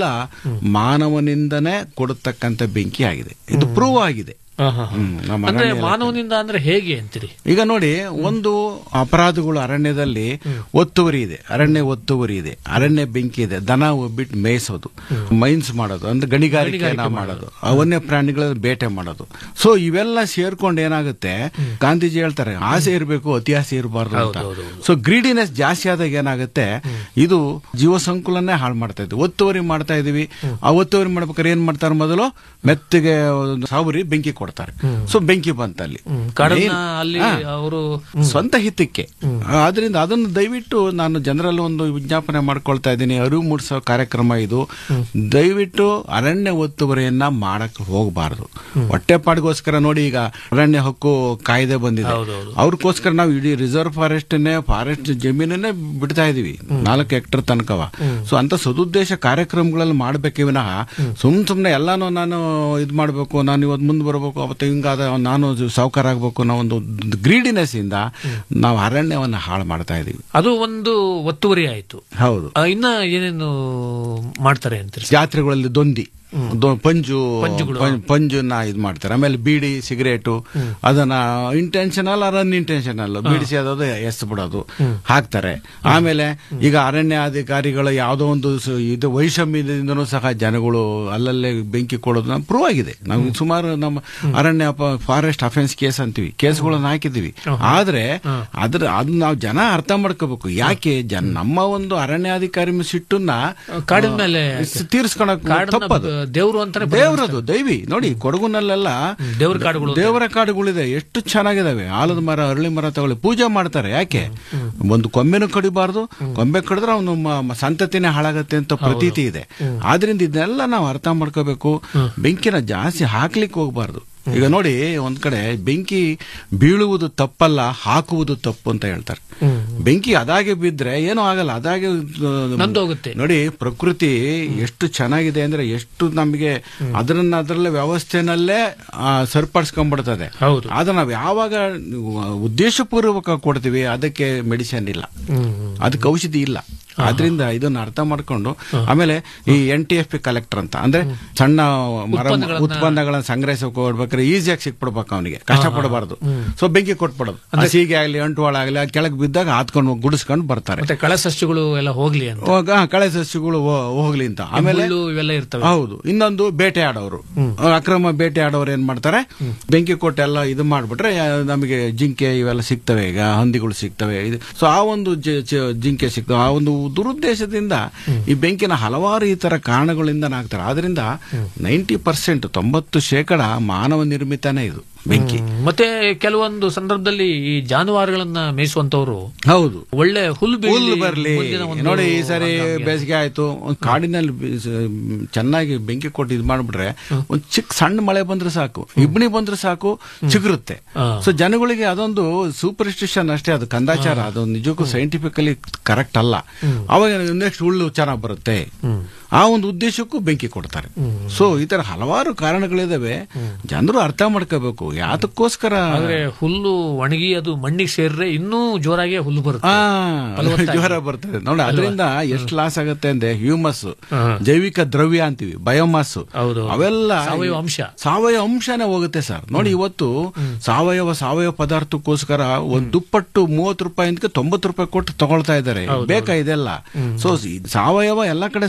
ಮಾನವನಿಂದನೇ ಕೊಡತಕ್ಕಂತ ಬೆಂಕಿ ಆಗಿದೆ ಇದು ಪ್ರೂವ್ ಆಗಿದೆ ಹಾ, ಹಾ, ಹಾ. ಹ್ಮ್, ನಮ್ಮ ಅಂದ್ರೆ ಅರಣ್ಯ ಮಾನವನಿಂದ ಅಂದ್ರೆ ಹೇಗೆ ಅಂತೀರಿ ಈಗ ನೋಡಿ ಒಂದು ಅಪರಾಧಗಳು ಅರಣ್ಯದಲ್ಲಿ ಒತ್ತುವರಿ ಇದೆ ಅರಣ್ಯ ಒತ್ತುವರಿ ಇದೆ ಅರಣ್ಯ ಬೆಂಕಿ ಇದೆ ದನ ಬಿಟ್ಟು ಮೇಯಿಸೋದು ಮೈನ್ಸ್ ಮಾಡೋದು ಅಂದ್ರೆ ಗಣಿಗಾರಿಕೆ ಮಾಡೋದು ಆ ವನ್ಯ ಪ್ರಾಣಿಗಳ ಬೇಟೆ ಮಾಡೋದು ಸೊ ಇವೆಲ್ಲ ಸೇರ್ಕೊಂಡು ಏನಾಗುತ್ತೆ ಗಾಂಧೀಜಿ ಹೇಳ್ತಾರೆ ಆಸೆ ಇರಬೇಕು ಅತಿ ಆಸೆ ಇರಬಾರ್ದು ಅಂತ ಸೊ ಗ್ರೀಡಿನೆಸ್ ಜಾಸ್ತಿ ಆದಾಗ ಏನಾಗುತ್ತೆ ಇದು ಜೀವ ಸಂಕುಲನೇ ಹಾಳು ಮಾಡ್ತಾ ಇದ್ವಿ ಒತ್ತುವರಿ ಮಾಡ್ತಾ ಇದೀವಿ ಆ ಒತ್ತುವರಿ ಮಾಡ್ಬೇಕಾದ್ರೆ ಏನ್ ಮಾಡ್ತಾರೆ ಮೊದಲು ಮೆತ್ತಗೆ ಒಂದು ಸಾವುರಿ ಬೆಂಕಿ ಕೊಡ್ತಾರೆ ಸೊ ಬೆಂಕಿ ಬಂತಲ್ಲಿ ಕಾಡನ್ನ ಏನ್- ಅಲ್ಲಿ ಹಾ. ಅವರು ಸ್ವಂತ ಹಿತಕ್ಕೆ ಆದ್ರಿಂದ ಅದನ್ನು ದಯವಿಟ್ಟು ನಾನು ಜನರಲ್ಲಿ ಒಂದು ವಿಜ್ಞಾಪನೆ ಮಾಡ್ಕೊಳ್ತಾ ಇದ್ದೀನಿ ಅರಿವು ಮೂಡಿಸೋ ಕಾರ್ಯಕ್ರಮ ಇದು ದಯವಿಟ್ಟು ಅರಣ್ಯ ಒತ್ತುವರಿಯನ್ನ ಮಾಡಕ್ ಹೋಗಬಾರದು ಹೊಟ್ಟೆಪಾಡಿಗೋಸ್ಕರ ನೋಡಿ ಈಗ ಅರಣ್ಯ ಹಕ್ಕು ಕಾಯ್ದೆ ಬಂದಿದೆ ಹೌದೌದು. ಅವ್ರಿಗೋಸ್ಕರ ನಾವು ಇಡೀ ರಿಸರ್ವ್ ಫಾರೆಸ್ಟ್ನೇ ಫಾರೆಸ್ಟ್ ಜಮೀನನ್ನೇ ಬಿಡ್ತಾ ಇದೀವಿ ನಾಲ್ಕು ಹೆಕ್ಟರ್ ತನಕವ ಸೊ ಅಂತ ಸದುದ್ದೇಶ ಕಾರ್ಯಕ್ರಮಗಳಲ್ಲಿ ಮಾಡ್ಬೇಕೆ ವಿನಃ ಸುಮ್ ಸುಮ್ನೆ ಎಲ್ಲಾನು ನಾನು ಇದ್ ಮಾಡ್ಬೇಕು ನಾನು ಇವತ್ತು ಮುಂದೆ ಬರಬೇಕು ಅವತ್ತು ಹಿಂಗಾದ ನಾನು ಸಾವುಕಾರ ಆಗ್ಬೇಕು ಅನ್ನೋ ಒಂದು ಗ್ರೀಡಿನೆಸ್ ಇಂದ ನಾವು ಅರಣ್ಯವನ್ನ ಹಾಳು ಮಾಡ್ತಾ ಇದೀವಿ ಅದು ಒಂದು ಒತ್ತುವರಿ ಆಯ್ತು ಹೌದು ಆ, ಇನ್ನ ಏನೇನು ಮಾಡ್ತಾರೆ ಅಂತೀರಿ ಜಾತ್ರೆಗಳಲ್ಲಿ ದೊಂದಿ ದೊ- ಪಂಜು ಪಂಜುಗಳು. ಪಂ- ಪಂಜುನ ಇದು ಮಾಡ್ತಾರೆ ಆಮೇಲೆ ಬೀಡಿ ಸಿಗರೇಟು ಅದನ್ನ ಇಂಟೆನ್ಷನಲ್ ಆರ್ ಅನ್ಇಂಟೆನ್ಷನಲ್ ಬೀಡಿ ಸೇದೋದು ಎಸ್ ಬಿಡೋದು ಹಾಕ್ತಾರೆ ಆಮೇಲೆ ಈಗ ಅರಣ್ಯ ಅಧಿಕಾರಿಗಳ ಯಾವುದೋ ಒಂದು ಸ- ಇದು ವೈಷಮ್ಯದಿಂದನೂ ಸಹ ಜನಗಳು ಅಲ್ಲಲ್ಲೇ ಬೆಂಕಿ ಕೊಡೋದು ಪ್ರೂವ್ ಆಗಿದೆ ನಾವು ಸುಮಾರು ನಮ್ಮ ಅರಣ್ಯ ಫಾರೆಸ್ಟ್ ಅಫೆನ್ಸ್ ಕೇಸ್ ಅಂತೀವಿ ಕೇಸ್ಗಳನ್ನ ಹಾಕಿದೀವಿ ಆದ್ರೆ ಅದ್ರ ಅದನ್ನ ನಾವು ಜನ ಅರ್ಥ ಮಾಡ್ಕೋಬೇಕು ಯಾಕೆ ಜನ ನಮ್ಮ ಒಂದು ಅರಣ್ಯಾಧಿಕಾರಿ ಮೇಲೆ ಸಿಟ್ಟನ್ನ ಕಾಡಿನ ಮೇಲೆ ತೀರ್ಸ್ಕೊಳಕ್ ಕಾಡನ್ನ ತಪ್ಪದು ದೇವ್ರು ಅಂತಾನೆ ದೇವರದು ದೈವಿ ನೋಡಿ ಕೊಡಗುನಲ್ಲೆಲ್ಲ ದೇವ್ರ ಕಾಡುಗಳು ಅಂತ. ದೇವರ ಕಾಡುಗಳಿದೆ ಎಷ್ಟು ಚೆನ್ನಾಗಿದಾವೆ ಆಲದ ಮರ ಅರಳಿ ಮರ ತಗೊಳ್ಳಿ ಪೂಜೆ ಮಾಡ್ತಾರೆ ಯಾಕೆ ಒಂದು ಕೊಂಬೆನೂ ಕಡಿಬಾರ್ದು ಕೊಂಬೆ ಕಡಿದ್ರೆ ಅವನು ಮ- ಮ- ಸಂತತಿನೇ ಹಾಳಾಗತ್ತೆ ಅಂತ ಪ್ರತೀತಿ ಇದೆ ಆದ್ರಿಂದ ಇದನ್ನೆಲ್ಲ ನಾವು ಅರ್ಥ ಮಾಡ್ಕೋಬೇಕು ಬೆಂಕಿನ ಜಾಸ್ತಿ ಹಾಕ್ಲಿಕ್ಕೆ ಹೋಗ್ಬಾರ್ದು ಈಗ ನೋಡಿ ಒಂದ್ ಕಡೆ ಬೆಂಕಿ ಬೀಳುವುದು ತಪ್ಪಲ್ಲ ಹಾಕುವುದು ತಪ್ಪು ಅಂತ ಹೇಳ್ತಾರೆ ಬೆಂಕಿ ಅದಾಗೆ ಬಿದ್ರೆ ಏನೂ ಆಗಲ್ಲ ಅದಾಗೆ ಆ, ನಂದೋಗುತ್ತೆ. ನೋಡಿ ಪ್ರಕೃತಿ ಎಷ್ಟು ಚೆನ್ನಾಗಿದೆ ಅಂದ್ರೆ ಎಷ್ಟು ನಮಗೆ ಅದನ್ನ ಅದರಲ್ಲೇ ವ್ಯವಸ್ಥೆನಲ್ಲೇ ಆ, ಸರಿಪಡಿಸ್ಕೊಂಡ್ಬಿಡ್ತದೆ ಹೌದು. ಆದ್ರೆ ನಾವು ಯಾವಾಗ ಉದ್ದೇಶಪೂರ್ವಕ ಕೊಡ್ತೀವಿ ಅದಕ್ಕೆ ಮೆಡಿಸಿನ್ ಇಲ್ಲ ಅದಕ್ಕೆ ಔಷಧಿ ಇಲ್ಲ ಆದ್ರಿಂದ ಇದನ್ನ ಅರ್ಥ ಮಾಡ್ಕೊಂಡು ಆಮೇಲೆ ಈ N T F P collector ಅಂತ ಅಂದ್ರೆ ಸಣ್ಣ ಮರ ಉತ್ಪನ್ನಗಳನ್ನ- ಉತ್ಪನ್ನಗಳನ್ನ ಸಂಗ್ರಹಿಸಕ್ಕೆ ಹೋಗ್ಬೇಕಾದ್ರೆ ಈಸಿಯಾಗಿ ಸಿಕ್ಬಿಡ್ಬೇಕು ಅವನಿಗೆ ಕಷ್ಟಪಡಬಾರ್ದು ಸೊ ಬೆಂಕಿ ಕೊಟ್ಬಿಡೋದು ಹಸಿಗೆ ಆಗ್ಲಿ ಅಂಟುವಾಳ ಆಗ್ಲಿ ಆ ಕೆಳಗೆ ಬಿದ್ದಾಗ ಹಾತ್ಕೊಂಡು ಗುಡಿಸ್ಕೊಂಡು ಬರ್ತಾರೆ ಮತ್ತೆ ಕಳಸಸ್ಯಗಳು ಎಲ್ಲ ಹೋಗ್ಲಿ ಅಂತ ಹೋಗ ಹಾ, ಕಳೆ ಸಸ್ಯಗಳು ಹೋ- ಹೋಗ್ಲಿ ಅಂತ ಆಮೇಲೆ ಮುಳ್ಳು ಇವೆಲ್ಲ ಇರ್ತವೆ ಹೌದು ಇನ್ನೊಂದು ಬೇಟೆ ಆಡೋರು ಅಕ್ರಮ ಬೇಟೆ ಆಡೋರು ಏನ್ ಮಾಡ್ತಾರೆ ಬೆಂಕಿ ಕೊಟ್ಟು ಎಲ್ಲ ಇದು ಮಾಡ್ಬಿಟ್ರೆ ಆ, ನಮಗೆ ಜಿಂಕೆ ಇವೆಲ್ಲ ಸಿಗ್ತವೆ ಈಗ ಹಂದಿಗಳು ಸಿಗ್ತವೆ ಸೊ ಆ ಒಂದು ಜ- ಜ- ಜಿಂಕೆ ಸಿಗ್ತವೆ ಆ ಒಂದು ದುರುದ್ದೇಶದಿಂದ ಈ ಬೆಂಕಿನ ಹಲವಾರು ಈ ತರ ಕಾರಣಗಳಿಂದ ಆಗ್ತಾರೆ ಆದ್ರಿಂದ ನೈಂಟಿ ಪರ್ಸೆಂಟ್ ತೊಂಬತ್ತು ಶೇಕಡ ಮಾನವ ನಿರ್ಮಿತನೇ ಇದು ಬೆಂಕಿ ಹ್ಮ್. ಮತ್ತೆ ಕೆಲವೊಂದು ಸಂದರ್ಭದಲ್ಲಿ ಈ ಜಾನುವಾರುಗಳನ್ನ ಮೇಯಿಸುವಂತವ್ರು ಹೌದು ಒಳ್ಳೆ ಹುಲ್ಲು ಬೀಳ್ಲಿ, ಹುಲ್ಲು ಬರ್ಲಿ ಮುಂದಿನ ಒಂದು ನೋಡಿ ಈ ಸಾರಿ ಹಂಗಾಮ್ಗೆ. ಬೇಸಿಗೆ ಆಯ್ತು ಒಂದ್ ಕಾಡಿನಲ್ಲಿ ಬಿ- ಸ- ಚೆನ್ನಾಗಿ ಬೆಂಕಿ ಕೊಟ್ಟು ಇದು ಮಾಡ್ಬಿಟ್ರೆ ಒಂದ್ ಚಿಕ್ಕ ಸಣ್ಣ ಮಳೆ ಬಂದ್ರೆ ಸಾಕು ಇಬ್ಣಿ ಬಂದ್ರೆ ಸಾಕು ಚಿಗುರುತ್ತೆ ಹಾ. ಸೊ ಜನಗಳಿಗೆ ಅದೊಂದು ಸೂಪರ್ಸ್ಟಿಷನ್ ಅಷ್ಟೇ ಅದು ಕಂದಾಚಾರ ಅದು ನಿಜಕ್ಕೂ ಸೈಂಟಿಫಿಕಲಿ ಕರೆಕ್ಟ್ ಅಲ್ಲ ಅವಾಗ ನೆಕ್ಸ್ಟ್ ಹುಲ್ಲು ಚೆನ್ನಾಗಿ ಬರುತ್ತೆ ಆ ಒಂದು ಉದ್ದೇಶಕ್ಕೂ ಬೆಂಕಿ ಕೊಡ್ತಾರೆ ಸೊ ಈ ತರ ಹಲವಾರು ಕಾರಣಗಳಿದಾವೆ ಜನರು ಅರ್ಥ ಮಾಡ್ಕೋಬೇಕು ಯಾತಕ್ಕೋಸ್ಕರ ಆದ್ರೆ ಹುಲ್ಲು ಒಣಗಿ ಅದು ಮಣ್ಣಿಗೆ ಸೇರಿದ್ರೆ ಇನ್ನೂ ಜೋರಾಗಿ ಹುಲ್ಲು ಬರುತ್ತೆ ಆ, ಫಲವತ್ತಾಗಿ. ಜ್ವರ ಬರ್ತದೆ ನೋಡಿ ಅದರಿಂದ ಎಷ್ಟು ಲಾಸ್ ಆಗುತ್ತೆ ಅಂದ್ರೆ ಹ್ಯೂಮಸ್ ಜೈವಿಕ ದ್ರವ್ಯ ಅಂತೀವಿ ಬಯೋಮಾಸ್ ಹೌದು. ಅವೆಲ್ಲ ಸಾವಯವ ಅಂಶ. ಸಾವಯವ ಅಂಶನೇ ಹೋಗುತ್ತೆ ಸರ್ ನೋಡಿ ಇವತ್ತು ಸಾವಯವ ಸಾವಯವ ಪದಾರ್ಥಕ್ಕೋಸ್ಕರ ಒಂದು ದುಪ್ಪಟ್ಟು ಮೂವತ್ತು ರೂಪಾಯಿ ತೊಂಬತ್ತು ರೂಪಾಯಿ ಕೊಟ್ಟು ತಗೊಳ್ತಾ ಇದ್ದಾರೆ ಬೇಕಾ ಇದೆಲ್ಲ ಸೊ ಸಾವಯವ ಎಲ್ಲ ಕಡೆ ಸಾವಯವ ಇದೆ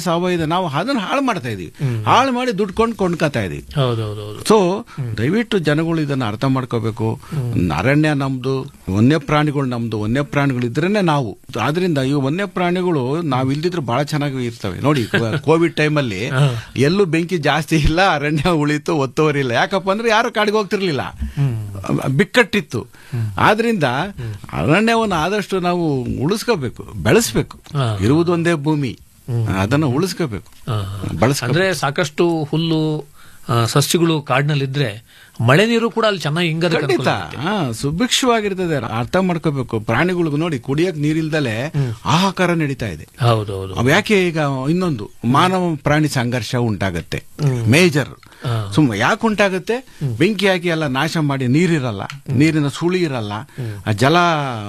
ಇದೆ ನಾವು ಅದನ್ನ ಹಾಳು ಮಾಡ್ತಾ ಇದೀವಿ ಹಾಳು ಮಾಡಿ ದುಡ್ಡು ಕೊಂಡು ಕೊಂಡ್ಕೊತಾ ಇದೀವಿ ಹೌದೌದೌದು ಸೊ ದಯವಿಟ್ಟು ಜನಗಳು ಇದನ್ನ ಅರ್ಥ ಮಾಡ್ಕೋಬೇಕು ಅರಣ್ಯ ನಮ್ದು ವನ್ಯ ಪ್ರಾಣಿಗಳು ನಮ್ದು ವನ್ಯ ಪ್ರಾಣಿಗಳು ಇದ್ರೇನೆ ನಾವು ಆದ್ರಿಂದ ಈ ವನ್ಯ ಪ್ರಾಣಿಗಳು ನಾವ್ ಇಲ್ದಿದ್ರೆ ಬಹಳ ಚೆನ್ನಾಗಿ ಇರ್ತವೆ ನೋಡಿ ಕೋವಿಡ್ ಟೈಮಲ್ಲಿ ಎಲ್ಲೂ ಬೆಂಕಿ ಜಾಸ್ತಿ ಇಲ್ಲ ಅರಣ್ಯ ಉಳಿತು ಒತ್ತುವರಿಲ್ಲ ಯಾಕಪ್ಪ ಅಂದ್ರೆ ಯಾರು ಕಾಡಿಗೆ ಹೋಗ್ತಿರ್ಲಿಲ್ಲ ಬಿಕ್ಕಟ್ಟಿತ್ತು ಆದ್ರಿಂದ ಅರಣ್ಯವನ್ನು ಆದಷ್ಟು ನಾವು ಉಳಿಸ್ಕೋಬೇಕು ಬೆಳೆಸ್ಬೇಕು ಹಾ. ಇರುವುದೊಂದೇ ಭೂಮಿ ಅದನ್ನ ಉಳಿಸ್ಕೋಬೇಕು ಬಳಸ್ಕೋಬೇಕು ಅಂದ್ರೆ ಸಾಕಷ್ಟು ಹುಲ್ಲು ಆ, ಸಸ್ಯಗಳು ಕಾಡಿನಲ್ಲಿದ್ರೆ ಮಳೆ ನೀರು ಕೂಡ ಅಲ್ಲಿ ಚೆನ್ನಾಗಿ ಹಿಂಗದ ಖಂಡಿತ ಹಾ ಸುಭಿಕ್ಷವಾಗಿರ್ತದೆ ಅರ್ಥ ಮಾಡ್ಕೋಬೇಕು ಪ್ರಾಣಿಗಳಿಗೂ ನೋಡಿ ಕುಡಿಯಕ್ ನೀರಿಲ್ದಲೆ ಆಹಾಕಾರ ನಡೀತಾ ಇದೆ ಹೌದೌದು ಅವ್ ಯಾಕೆ ಈಗ ಇನ್ನೊಂದು ಮಾನವ ಪ್ರಾಣಿ ಸಂಘರ್ಷ ಉಂಟಾಗತ್ತೆ ಮೇಜರ್ ಸುಮ್ಮ ಯಾಕೆ ಉಂಟಾಗುತ್ತೆ ಬೆಂಕಿ ಹಾಕಿ ಎಲ್ಲ ನಾಶ ಮಾಡಿ ನೀರಿರಲ್ಲ ನೀರಿನ ಸುಳಿ ಇರಲ್ಲ ಆ ಜಲ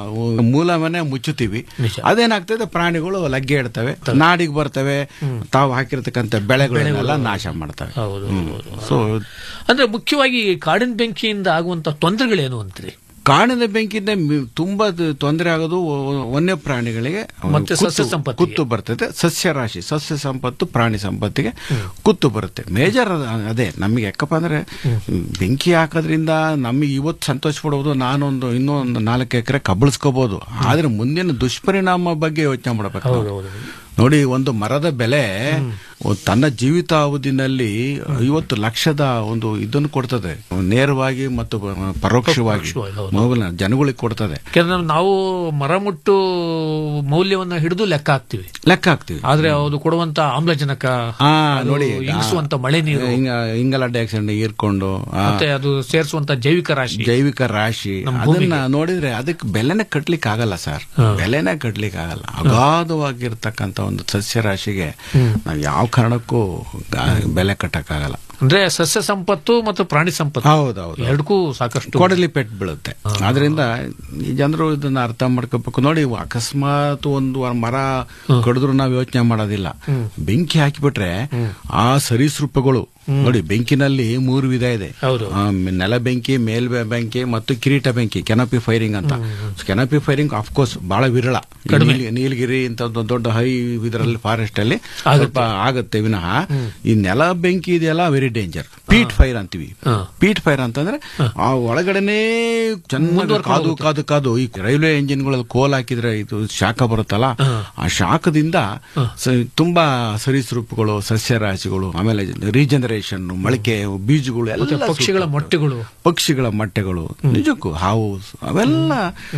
ಮೂಲವನ್ನೇ ಮುಚ್ಚುತ್ತೀವಿ ನಿಜ. ಅದೇನಾಗ್ತದೆ ಪ್ರಾಣಿಗಳು ಲಗ್ಗೆ ಇಡ್ತವೆ ನಾಡಿಗೆ ಬರ್ತವೆ ತಾವು ಹಾಕಿರ್ತಕ್ಕಂಥ ಬೆಳೆಗಳನ್ನೆಲ್ಲ ನಾಶ ಮಾಡ್ತವೆ ಹೌದು ಹೌದು. ಸೊ ಅಂದ್ರೆ ಮುಖ್ಯವಾಗಿ ಕಾಡಿನ ಬೆಂಕಿಯಿಂದ ಆಗುವಂತ ತೊಂದರೆಗಳೇನು ಅಂತೀರಿ ಕಾಡಿನ ಬೆಂಕಿಯಿಂದ ಮಿ- ತುಂಬಾ ದ- ತೊಂದರೆ ಆಗೋದು ವ- ವನ್ಯ ಪ್ರಾಣಿಗಳಿಗೆ ಮತ್ತೆ ಕುತ್ತು- ಸಸ್ಯ ಸಂಪತ್ತಿಗೆ. ಕುತ್ತು ಬರ್ತದೆ ಸಸ್ಯ ರಾಶಿ ಸಸ್ಯ ಸಂಪತ್ತು ಪ್ರಾಣಿ ಸಂಪತ್ತಿಗೆ ಕುತ್ತು ಬರುತ್ತೆ ಮೇಜರ್ ಅದೇ ನಮಗೆ ಯಾಕಪ್ಪ ಅಂದ್ರೆ ಬೆಂಕಿ ಹಾಕೋದ್ರಿಂದ ನಮಗೆ ಇವತ್ತು ಸಂತೋಷ ಪಡಬಹುದು ನಾನೊಂದು ಇನ್ನೊಂದು ನಾಲ್ಕು ಎಕರೆ ಕಬಳಿಸ್ಕೋಬಹುದು ಆದ್ರೆ ಮುಂದಿನ ದುಷ್ಪರಿಣಾಮ ಬಗ್ಗೆ ಯೋಚನೆ ಮಾಡಬೇಕು ನಾವು. ಹೌದೌದು ನೋಡಿ ಒಂದು ಮರದ ಬೆಲೆ ಒಂದ್ ತನ್ನ ಜೀವಿತಾವಧಿನಲ್ಲಿ ಐವತ್ತು ಲಕ್ಷದ ಒಂದು ಇದನ್ನು ಕೊಡ್ತದೆ ನೇರವಾಗಿ ಮತ್ತು ಪರೋಕ್ಷವಾಗಿ ಪರೋಕ್ಷವಾಗಿ, ಹೌದು. ಮೌಲ್ಯ ಜನಗಳಿಗೆ ಕೊಡ್ತದೆ ಯಾಕಂದ್ರೆ ನಾವು ಮರ ಮುಟ್ಟು ಮೌಲ್ಯವನ್ನ ಹಿಡಿದು ಲೆಕ್ಕ ಹಾಕ್ತಿವಿ ಲೆಕ್ಕ ಹಾಕ್ತಿವಿ ಆದ್ರೆ ಅದು ಕೊಡುವಂತ ಆಮ್ಲಜನಕ ಹಾ ಅದು ನೋಡಿ ಇಂಗಿಸುವಂತ ಮಳೆ ನೀರು ಹಿಂಗ- ಇಂಗಾಲ ಡೈಆಕ್ಸೈಡ್ ಹೀರ್ಕೊಂಡು ಆ, ಮತ್ತೆ ಅದು ಸೇರಿಸುವಂತ ಜೈವಿಕ ರಾಶಿ ಜೈವಿಕ ರಾಶಿ ನಮ್ಮ ಅದನ್ನ ನೋಡಿದ್ರೆ ಅದಕ್ಕೆ ಬೆಲೆನೇ ಕಟ್ಲಿಕ್ಕೆ ಆಗಲ್ಲ ಸರ್ ಬೆಲೆನೇ ಕಟ್ಲಿಕ್ಕೆ ಆಗಲ್ಲ ಅಗಾಧವಾಗಿರ್ತಕ್ಕಂಥ ಒಂದು ಸಸ್ಯ ರಾಶಿಗೆ ನಾವು ಯಾವ ಕಾರಣಕ್ಕೂ ಗಾ- ಬೆಲೆ ಕಟ್ಟಕ್ಕಾಗಲ್ಲ ಅಂದ್ರೆ ಸಸ್ಯ ಸಂಪತ್ತು ಮತ್ತು ಪ್ರಾಣಿ ಸಂಪತ್ತು ಹೌದೌದು ಎರಡಕ್ಕೂ ಸಾಕಷ್ಟು ಕೊಡಲಿ ಪೆಟ್ಟು ಬೀಳುತ್ತೆ ಆದ್ರಿಂದ ಈ ಜನರು ಇದನ್ನ ಅರ್ಥ ಮಾಡ್ಕೋಬೇಕು ನೋಡಿ ಅಕಸ್ಮಾತ್ ಒಂದು ಮರ ಕಡಿದ್ರು ನಾವು ಯೋಚನೆ ಮಾಡೋದಿಲ್ಲ ಬೆಂಕಿ ಹಾಕಿಬಿಟ್ರೆ ಆ ಸರೀಸೃಪಗಳು ನೋಡಿ ಬೆಂಕಿನಲ್ಲಿ ಮೂರು ವಿಧ ಇದೆ ಹೌದು. ಆ, ನೆಲ ಬೆಂಕಿ ಮೇಲ್ ಬೆಂಕಿ ಮತ್ತು ಕಿರೀಟ ಬೆಂಕಿ ಕೆನಪಿ ಫೈರಿಂಗ್ ಅಂತ ಕೆನಪಿ ಫೈರಿಂಗ್ ಕೋರ್ಸ್ ಬಹಳ ವಿರಳ ಈ ನೀಲ್- ನೀಲಗಿರಿ ಇಂತ ದೊಡ್ಡ ದೊಡ್ಡ ಹೈ ಇದರಲ್ಲಿ ಫಾರೆಸ್ಟ್ ಅಲ್ಲಿ ಸ್ವಲ್ಪ ಆಗುತ್ತೆ ವಿನಃ ಈ ನೆಲ ಬೆಂಕಿ ಇದೆಯಲ್ಲ ವೆರಿ ಡೇಂಜರ್ ಪೀಟ್ ಫೈರ್ ಅಂತೀವಿ ಹಾ. ಪೀಟ್ ಫೈರ್ ಅಂತಂದ್ರೆ ಆ ಒಳಗಡೆನೆ ಚೆನ್ನಾಗಿ ಕಾದು ಕಾದು ಕಾದು ಈ ರೈಲ್ವೆ ಇಂಜಿನ್ಗಳಲ್ಲಿ ಕೋಲ್ ಹಾಕಿದ್ರೆ ಇದು ಶಾಖ ಬರುತ್ತಲ್ಲ ಆ ಶಾಖದಿಂದ ಸ- ತುಂಬಾ ಸರೀಸೃಪಗಳು ಸಸ್ಯರಾಶಿಗಳು ಆಮೇಲೆ ರೀಜನರೇಷನ್ ಮೊಳಕೆ ಬೀಜಗಳು ಮತ್ತೆ ಎಲ್ಲ ಪಕ್ಷಿಗಳ ಸುಟ್ಟು ಮೊಟ್ಟೆಗಳು ಪಕ್ಷಿಗಳ ಮೊಟ್ಟೆಗಳು ನಿಜಕ್ಕೂ ಹಾವು ಅವೆಲ್ಲ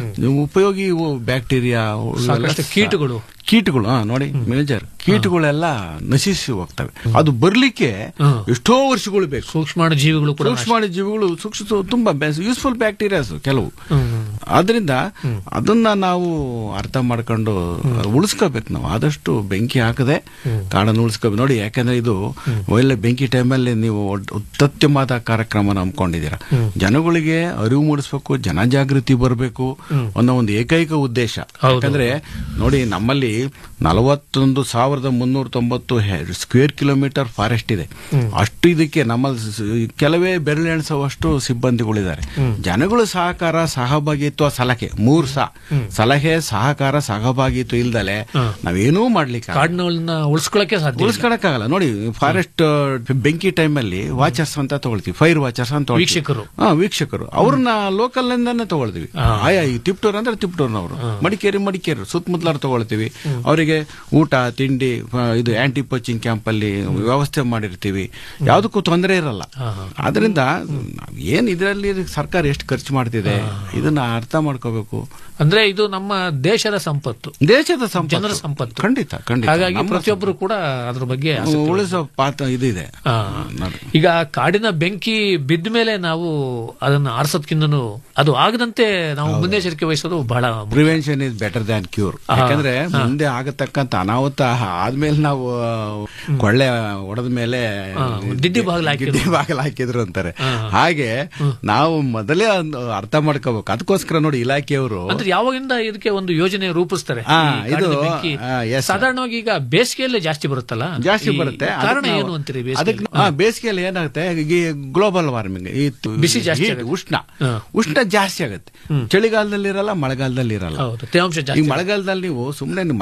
ಉಪಯೋಗಿ ಬ್ಯಾಕ್ಟೀರಿಯಾ ಸಾಕಷ್ಟು ಕೀಟಗಳು. ಕೀಟಗಳು ಹಾ ನೋಡಿ ಮೇಜರ್ ಕೀಟಗಳೆಲ್ಲ ನಶಿಸಿ ಹೋಗ್ತವೆ ಅದು ಬರ್ಲಿಕ್ಕೆ ಎಷ್ಟೋ ವರ್ಷಗಳು ಬೇಕು ಸೂಕ್ಷ್ಮಾಣು ಜೀವಿಗಳು ಕೂಡ ಸೂಕ್ಷ್ಮಾಣು ಜೀವಿಗಳು ಸೂಕ್ಷ್ಮ ತುಂಬಾ ಯೂಸ್ಫುಲ್ ಬ್ಯಾಕ್ಟೀರಿಯಾಸ್ ಕೆಲವು ಆದ್ರಿಂದ ಅದನ್ನ ನಾವು ಅರ್ಥ ಮಾಡ್ಕೊಂಡು ಉಳಿಸ್ಕೋಬೇಕು ನಾವು ಆದಷ್ಟು ಬೆಂಕಿ ಹಾಕದೆ ಕಾಡನ್ನು ಉಳಿಸ್ಕೋಬೇಕು ನೋಡಿ ಯಾಕಂದ್ರೆ ಇದು ಒಳ್ಳೆ ಬೆಂಕಿ ಟೈಮಲ್ಲಿ ನೀವು ಒಡ್- ಅತ್ಯುತ್ತಮವಾದ ಕಾರ್ಯಕ್ರಮ ನಂಬ್ಕೊಂಡಿದ್ದೀರಾ ಜನಗಳಿಗೆ ಅರಿವು ಮೂಡಿಸ್ಬೇಕು ಜನಜಾಗೃತಿ ಬರಬೇಕು ಅನ್ನೋ ಒಂದು ಏಕೈಕ ಉದ್ದೇಶ ಯಾಕಂದ್ರೆ ನೋಡಿ ನಮ್ಮಲ್ಲಿ ನಲವತ್ತೊಂದು ಸಾವಿರದ ಮುನ್ನೂರ ತೊಂಬತ್ತು ಸ್ಕ್ವೇರ್ ಕಿಲೋಮೀಟರ್ ಫಾರೆಸ್ಟ್ ಇದೆ ಅಷ್ಟು ಇದಕ್ಕೆ ನಮ್ಮಲ್ಲಿ ಸ- ಕೆಲವೇ ಬೆರಳೆಣಿಸುವಷ್ಟು ಸಿಬ್ಬಂದಿಗಳಿದ್ದಾರೆ ಜನಗಳು ಸಹಕಾರ ಸಹಭಾಗಿತ್ವ ಸಲಹೆ ಮೂರ್ ಸಹ ಸಲಹೆ ಸಹಕಾರ ಸಹಭಾಗಿತ್ವ ಇಲ್ದಲೆ ನಾವೇನೂ ಮಾಡ್ಲಿಕ್ಕೆ ಆಗಲ್ಲ. ಕಾಡಿನ ಉಳಿಸ್ಕೊಳಕ್ಕೆ ಸಾಧ್ಯ ಇಲ್ಲ. ಉಳಿಸ್ಕೊಳಕ್ಕಾಗಲ್ಲ ನೋಡಿ ಫಾರೆಸ್ಟ್ ಬೆಂಕಿ ಟೈಮ್ ಅಲ್ಲಿ ವಾಚರ್ಸ್ ಅಂತ ತಗೊಳ್ತೀವಿ ಫೈರ್ ವಾಚರ್ಸ್ ಅಂತ ತಗೊಳ್ತೀವಿ. ವೀಕ್ಷಕರು. ಹಾ ವೀಕ್ಷಕರು ಅವ್ರನ್ನ ಲೋಕಲ್ ನಿಂದಾನೆ ತಗೊಳ್ತೀವಿ ಆಯಾ ಈ ತಿಪ್ಟೂರ್ ಅಂದ್ರೆ ತಿಪ್ಟೂರ್ನವರು ಮಡಿಕೇರಿ ಮಡಿಕೇರಿ ಸುತ್ತಮುತ್ತಲಾರು ತಗೊಳ್ತೀವಿ ಅವರಿಗೆ ಊಟ ತಿಂಡಿ ಆ, ಇದು ಆಂಟಿ ಪೋಚಿಂಗ್ ಕ್ಯಾಂಪ್ ಅಲ್ಲಿ ವ್ಯವಸ್ಥೆ ಮಾಡಿರ್ತೀವಿ ಯಾವುದಕ್ಕೂ ತೊಂದರೆ ಇರಲ್ಲ ಆದ್ರಿಂದ ನಾವ್ ಏನ್ ಇದರಲ್ಲಿ ಸರ್ಕಾರ ಎಷ್ಟು ಖರ್ಚು ಮಾಡ್ತಿದೆ ಇದನ್ನ ಅರ್ಥ ಮಾಡ್ಕೋಬೇಕು ಅಂದ್ರೆ ಇದು ನಮ್ಮ ದೇಶದ ಸಂಪತ್ತು ದೇಶದ ಸಂಪತ್ತು. ಜನರ ಸಂಪತ್ತು ಖಂಡಿತ ಖಂಡಿತ ಹಾಗಾಗಿ ನಮ್ಮ ಪ್ರತಿಯೊಬ್ಬರು ಕೂಡ ಅದ್ರ ಬಗ್ಗೆ ಆಸಕ್ತಿ ಉಳಿಸೋ ಪಾತ್ರ ಇದಿದೆ ಆ, ಈಗ ಕಾಡಿನ ಬೆಂಕಿ ಬಿದ್ದ ಮೇಲೆ ನಾವು ಅದನ್ನ ಆರಿಸೋದ್ಕಿಂತನೂ ಅದು ಆಗದಂತೆ ನಾವು ಮುನ್ನೆಚ್ಚರಿಕೆ ವಹಿಸೋದು ಬಹಳ ಮುಖ್ಯ. Prevention is better than cure ಯಾಕಂದ್ರೆ ಮುಂದೆ ಆಗತಕ್ಕಂತ ಅನಾಹುತ ಆದ್ಮೇಲೆ ನಾವು ಕೊಳ್ಳೆ ಹೊಡೆದ ಮೇಲೆ ದಿಡ್ಡಿ ಬಾಗಿಲು ಹಾಕಿದ್ರು. ದಿಡ್ಡಿ ಬಾಗಿಲು ಹಾಕಿದ್ರು ಅಂತಾರೆ ಹಾಗೆ ನಾವು ಮೊದಲೇ ಒಂದು ಅರ್ಥ ಮಾಡ್ಕೋಬೇಕು ಅದಕ್ಕೋಸ್ಕರ ನೋಡಿ ಇಲಾಖೆಯವರು ಅಂದ್ರೆ ಯಾವಾಗಿಂದ ಇದಕ್ಕೆ ಒಂದು ಯೋಜನೆ ರೂಪಿಸ್ತಾರೆ ಆ, ಈ ಕಾಡಿನ ಇದು, ಬೆಂಕಿ ಆ, yes, sir. ಸಾಧಾರಣವಾಗಿ ಈಗ ಬೇಸಿಗೆಯಲ್ಲೇ ಜಾಸ್ತಿ ಬರುತ್ತಲ್ಲ ಜಾಸ್ತಿ ಈ ಬರುತ್ತೆ ಕಾರಣ ಅದಕ್ಕೆ ನಾವು- ಏನು ಅಂತೀರಿ ಅದಕ್ಕೆ ಬೇಸಿಗೆಯಲ್ಲಿ? ಹಾ, ಬೇಸಿಗೆಯಲ್ಲಿ ಏನಾಗುತ್ತೆ ಈ ಗ್ಲೋಬಲ್ ವಾರ್ಮಿಂಗ್ ಈ ತು- ಬಿಸಿ ಜಾಸ್ತಿ heat, ಆಗುತ್ತೆ. ಉಷ್ಣ ಹಾ. ಉಷ್ಣ ಜಾಸ್ತಿ ಆಗುತ್ತೆ ಚಳಿಗಾಲದಲ್ಲಿ ಇರಲ್ಲ ಮಳೆಗಾಲದಲ್ಲಿ ಇರಲ್ಲ ಹೌದು ತೇವಾಂಶ ಈಗ ಜಾಸ್ತಿ ಮಳೆಗಾಲದಲ್ಲಿ ನೀವು ಸುಮ್ಮನೆ ಮನೆ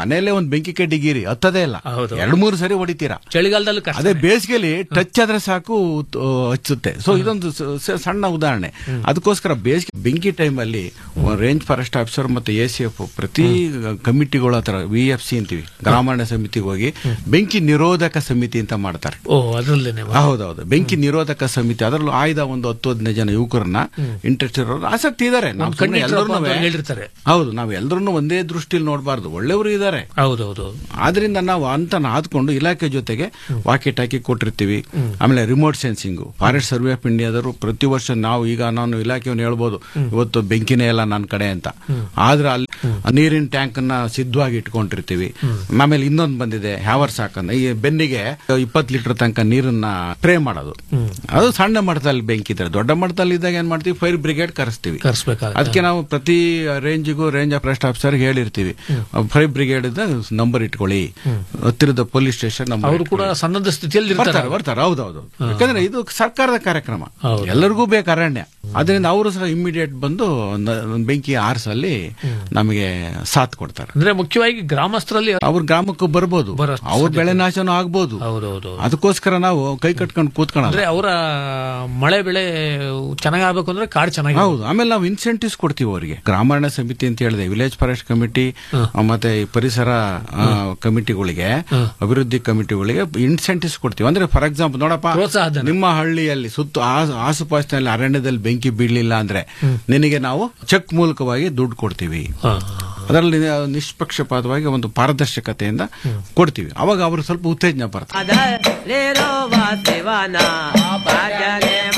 ಮನೆಯಲ್ಲೇ ಒಂದು ಬೆಂಕಿ ಕಡ್ಡಿಗೀರಿ ಹತ್ತದೇ ಇಲ್ಲ ಹೌದು. ಎರಡು ಮೂರು ಸರಿ ಹೊಡಿತೀರಾ ಚಳಿಗಾಲದಲ್ಲೂ ಕಷ್ಟ ಅದೇ ಬೇಸಿಗೆಲಿ ಟಚ್ ಆದ್ರೆ ಸಾಕು ತ- ಹಚ್ಚುತ್ತೆ ಸೊ ಇದೊಂದು ಸ- ಸ- ಸಣ್ಣ ಉದಾಹರಣೆ ಅದಕ್ಕೋಸ್ಕರ ಬೇಸಿಗೆ ಬೆಂಕಿ ಟೈಮಲ್ಲಿ ರೇಂಜ್ ಫಾರೆಸ್ಟ್ ಆಫೀಸರ್ ಮತ್ತೆ ಎ ಸಿ ಎಫ್ ಪ್ರತಿ ಕಮಿಟಿಗಳು ಹತ್ರ ವಿ ಎಫ್ ಸಿ ಅಂತೀವಿ ಗ್ರಾಮಾಣ ಸಮಿತಿಗೆ ಹೋಗಿ ಬೆಂಕಿ ನಿರೋಧಕ ಸಮಿತಿ ಅಂತ ಮಾಡ್ತಾರೆ ಓ ಅದರಲ್ಲೇನೆ ಹೌದೌದು ಬೆಂಕಿ ನಿರೋಧಕ ಸಮಿತಿ ಅದರಲ್ಲೂ ಆಯ್ದ ಒಂದು ಹತ್ತು ಹದಿನೈದು ಜನ ಯುವಕರನ್ನ ಇಂಟ್ರೆಸ್ಟ್ ಇರೋರು ಆಸಕ್ತಿ ಇದ್ದಾರೆ ನಾವು ಒಂದ್ ಕಣ್ಣು ಇಟ್ರಪ್ಪ ಎಲ್ಲರೂ ಅಂತ ಹೇಳಿರ್ತಾರೆ ಹೌದು ನಾವು ಎಲ್ಲರನ್ನೂ ಒಂದೇ ದೃಷ್ಟಿಯಲ್ಲಿ ನೋಡಬಾರ್ದು ಒಳ್ಳೆಯವರು ಇದ್ದಾರೆ ಹೌದೌದು ಆದ್ರಿಂದ ನಾವು ಅಂತ ಆದ್ಕೊಂಡು ಇಲಾಖೆ ಜೊತೆಗೆ ವಾಕಿ ಟಾಕಿ ಕೊಟ್ಟಿರ್ತೀವಿ ಆಮೇಲೆ remote sensing forest survey of ಇಂಡಿಯಾದವರು ಪ್ರತಿ ವರ್ಷ ನಾವು ಈಗ ನಾನು ಇಲಾಖೆಯನ್ನು ಹೇಳ್ಬೋದು ಇವತ್ತು ಬೆಂಕಿನೇ ಇಲ್ಲ ನನ್ನ ಕಡೆ ಅಂತ ಆದ್ರೆ ಅಲ್ಲಿ ನೀರಿನ ಟ್ಯಾಂಕ್ ಅನ್ನ ಸಿದ್ಧವಾಗಿ ಇಟ್ಕೊಂಡಿರ್ತೀವಿ ಆಮೇಲೆ ಇನ್ನೊಂದು ಬಂದಿದೆ ಹ್ಯಾವರ್ ಸಾಕನ್ನ ಈ ಬೆನ್ನಿಗೆ ಇಪ್ಪತ್ತು ಲೀಟರ್ ತನಕ ನೀರನ್ನ ಸ್ಪ್ರೇ ಮಾಡೋದು ಅದು ಸಣ್ಣ ಮಟ್ಟದಲ್ಲಿ ಬೆಂಕಿ ಇದ್ರೆ ದೊಡ್ಡ ಮಟ್ಟದಲ್ಲಿ ಇದ್ದಾಗ ಏನ್ ಮಾಡ್ತೀವಿ ಫೈರ್ ಬ್ರಿಗೇಡ್ ಕರೆಸ್ತೀವಿ ಕರ್ಸ್ಬೇಕಾಗುತ್ತೆ ಅದಕ್ಕೆ ನಾವು ಪ್ರತಿ ರೇಂಜಿಗೂ ರೇಂಜ್ ಆಫ್ ಫಾರೆಸ್ಟ್ ಆಫೀಸರ್ ಹೇಳಿರ್ತೀವಿ ಫೈರ್ ಬ್ರಿಗೇಡ್ ನಂಬರ್ ಇಟ್ಕೊಳ್ಳಿ ಹತ್ತಿರದ ಪೊಲೀಸ್ ಸ್ಟೇಷನ್ ನಂಬರ್ ಅವರು ಕೂಡ ಸನ್ನದ್ಧ ಸ್ಥಿತಿಯಲ್ಲಿ ಇರ್ತಾರೆ ಬರ್ತಾರೆ ಬರ್ತಾರೆ ಹೌದೌದು ಯಾಕಂದ್ರೆ ಇದು ಸರ್ಕಾರದ ಕಾರ್ಯಕ್ರಮ ಹೌದು. ಎಲ್ಲರಿಗೂ ಬೇಕು ಅರಣ್ಯ ಅದರಿಂದ ಅವರು ಸಹ ಇಮಿಡಿಯೇಟ್ ಬಂದು ನ- ಬೆಂಕಿ ಆರಿಸಲ್ಲಿ ನಮಗೆ ಸಾಥ್ ಕೊಡ್ತಾರೆ ಅಂದ್ರೆ ಮುಖ್ಯವಾಗಿ ಗ್ರಾಮಸ್ಥರಲ್ಲಿ ಅವ್ರ ಗ್ರಾಮಕ್ಕೂ ಬರ್ಬೋದು ಬರೋಷ್ಟು ಅವ್ರ ಬೆಳೆ ನಾಶನೂ ಆಗ್ಬೋದು ಹೌದೌದು ಅದಕ್ಕೋಸ್ಕರ ನಾವು ಕೈ ಕಟ್ಕೊಂಡು ಕೂತ್ಕೊಳ್ಳೋದು ಅಂದ್ರೆ ಅವರ ಮಳೆ ಬೆಳೆ ಚೆನ್ನಾಗಾಗಬೇಕು ಅಂದ್ರೆ ಕಾಡು ಚೆನ್ನಾಗಿ ಹೌದು ಆಮೇಲೆ ನಾವು ಇನ್ಸೆಂಟಿವ್ಸ್ ಕೊಡ್ತೀವಿ ಅವರಿಗೆ ಗ್ರಾಮಾರಣ್ಯ ಸಮಿತಿ ಅಂತ ಹೇಳಿದೆ ವಿಲೇಜ್ ಫಾರೆಸ್ಟ್ ಕಮಿಟಿ ಮತ್ತೆ ಈ ಪರಿಸರ ಆ, ಕಮಿಟಿಗಳಿಗೆ ಅಭಿವೃದ್ಧಿ ಕಮಿಟಿಗಳಿಗೆ ಇನ್ಸೆಂಟಿವ್ಸ್ ಕೊಡ್ತೀವಿ ಅಂದ್ರೆ ಫಾರ್ ಎಕ್ಸಾಂಪಲ್ ನೋಡಪ್ಪ ಪ್ರೋತ್ಸಾಹಧನ. ನಿಮ್ಮ ಹಳ್ಳಿಯಲ್ಲಿ ಸುತ್ತ ಆ- ಆಸುಪಾಸಿನಲ್ಲಿ ಅರಣ್ಯದಲ್ಲಿ ಬೆಂಕಿ ಬೀಳಲಿಲ್ಲ ಅಂದ್ರೆ ನಿನಗೆ ನಾವು ಚೆಕ್ ಮೂಲಕವಾಗಿ ದುಡ್ಡು ಕೊಡ್ತೀವಿ ಹಾ. ಅದರಲ್ಲಿ ನಿಷ್ಪಕ್ಷಪಾತವಾಗಿ ಒಂದು ಪಾರದರ್ಶಕತೆಯಿಂದ ಕೊಡ್ತೀವಿ ಅವಾಗ ಅವರು ಸ್ವಲ್ಪ ಉತ್ತೇಜನ ಬರ್ತಾರೆ ರೇರೋ ವಾಸೇವಾನ ಭಾಗ್ಯಗೆ